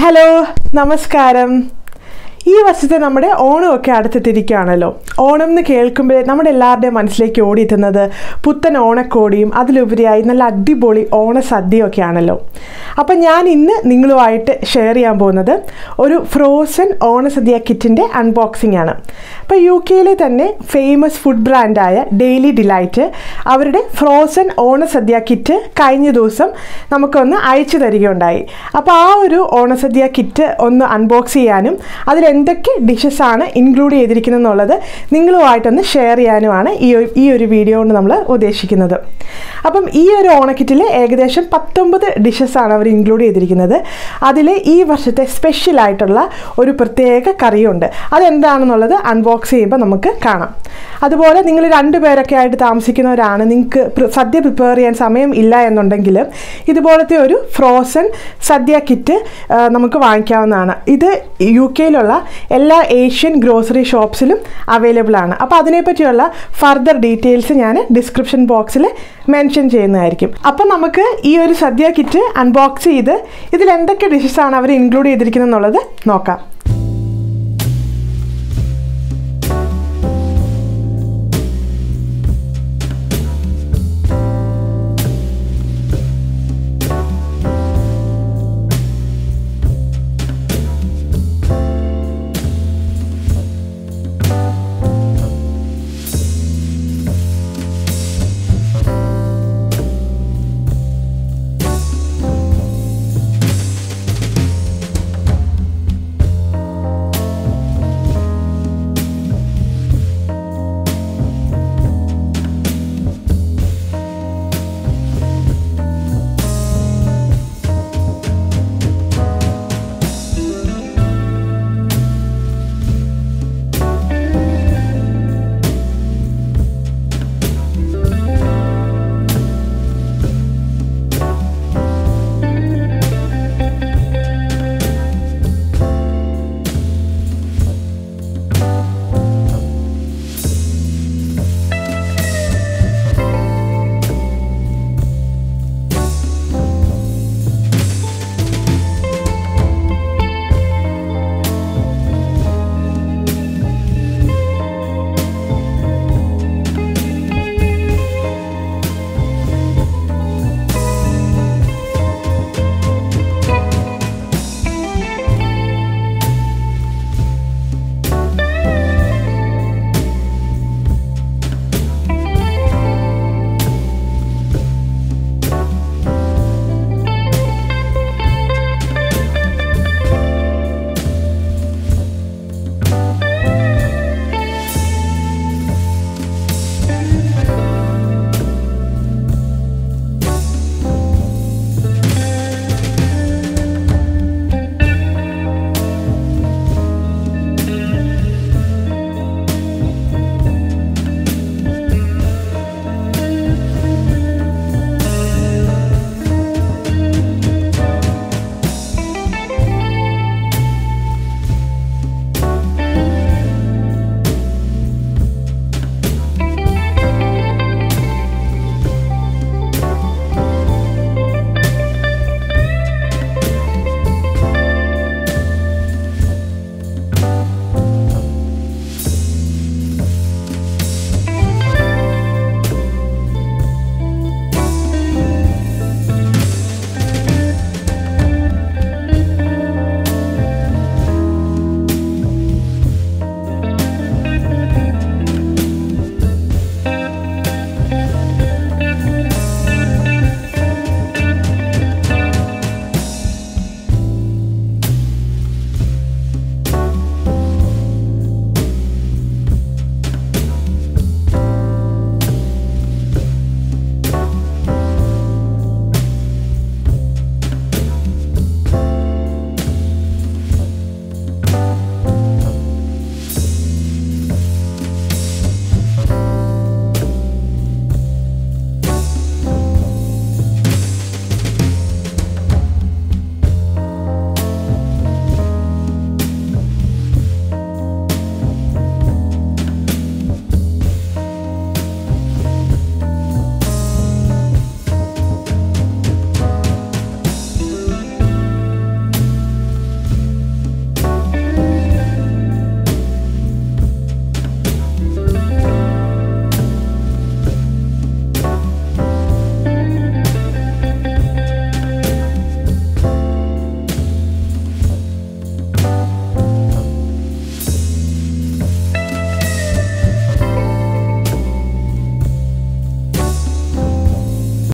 hello നമസ്കാരം ഈ വർഷത്തെ നമ്മുടെ ഓണമൊക്കെ അടുത്തെത്തിയിരിക്കുകയാണല്ലോ ഓണം എന്ന് കേൾക്കുമ്പോൾ നമ്മുടെ എല്ലാവരുടെയും മനസ്സിലേക്ക് ഓടിയെത്തുന്നത് പുത്തൻ ഓണക്കോടിയും അതിലുപരിയായി നല്ല അടിപൊളി ഓണസദ്യയൊക്കെ ആണല്ലോ അപ്പം ഞാൻ ഇന്ന് നിങ്ങളുമായിട്ട് ഷെയർ ചെയ്യാൻ പോകുന്നത് ഒരു ഫ്രോസൺ ഓണസദ്യ കിറ്റിൻ്റെ അൺബോക്സിംഗ് ആണ് അപ്പോൾ യു കെയിലെ തന്നെ ഫേമസ് ഫുഡ് ബ്രാൻഡായ ഡെയിലി ഡിലൈറ്റ് അവരുടെ ഫ്രോസൺ ഓണസദ്യ കിറ്റ് കഴിഞ്ഞ ദിവസം നമുക്കൊന്ന് അയച്ചു തരികയുണ്ടായി അപ്പോൾ ആ ഒരു ഓണസദ്യ കിറ്റ് ഒന്ന് അൺബോക്സ് ചെയ്യാനും അതിൽ എന്തൊക്കെ ഡിഷസ് ആണ് ഇൻക്ലൂഡ് ചെയ്തിരിക്കുന്നത് എന്നുള്ളത് നിങ്ങളുമായിട്ടൊന്ന് ഷെയർ ചെയ്യാനുമാണ് ഈ ഒരു- ഈ ഒരു വീഡിയോ കൊണ്ട് നമ്മൾ ഉദ്ദേശിക്കുന്നത് അപ്പം ഈ ഒരു ഓണക്കിറ്റിൽ ഏകദേശം പത്തൊമ്പത് ഡിഷസ് ആണ് അവർ ഇൻക്ലൂഡ് ചെയ്തിരിക്കുന്നത് അതിൽ ഈ വർഷത്തെ സ്പെഷ്യൽ ആയിട്ടുള്ള ഒരു പ്രത്യേക കറിയുണ്ട് അതെന്താണെന്നുള്ളത് അൺബോക്സ് ചെയ്യുമ്പോൾ നമുക്ക് കാണാം അതുപോലെ നിങ്ങൾ രണ്ട് പേരൊക്കെ ആയിട്ട് താമസിക്കുന്നവരാണ് നിങ്ങൾക്ക് പ്ര- സദ്യ പ്രിപ്പയർ ചെയ്യാൻ സമയം ഇല്ല എന്നുണ്ടെങ്കിൽ ഇതുപോലത്തെ ഒരു ഫ്രോസൺ സദ്യ കിറ്റ് ആ, നമുക്ക് വാങ്ങിക്കാവുന്നതാണ് ഇത് യു കെയിലുള്ള എല്ലാ ഏഷ്യൻ ഗ്രോസറി ഷോപ്സിലും അവൈലബിൾ ആണ് അപ്പോൾ അതിനെപ്പറ്റിയുള്ള ഫർദർ ഡീറ്റെയിൽസ് ഞാൻ ഡിസ്ക്രിപ്ഷൻ ബോക്സിൽ മെൻഷൻ ചെയ്യുന്നതായിരിക്കും അപ്പം നമുക്ക് ഈ ഒരു സദ്യ കിറ്റ് അൺബോക്സ് ചെയ്ത് ഇതിൽ എന്തൊക്കെ ഡിഷസ് ആണ് അവർ ഇൻക്ലൂഡ് ചെയ്തിരിക്കുന്നത് എന്നുള്ളത് നോക്കാം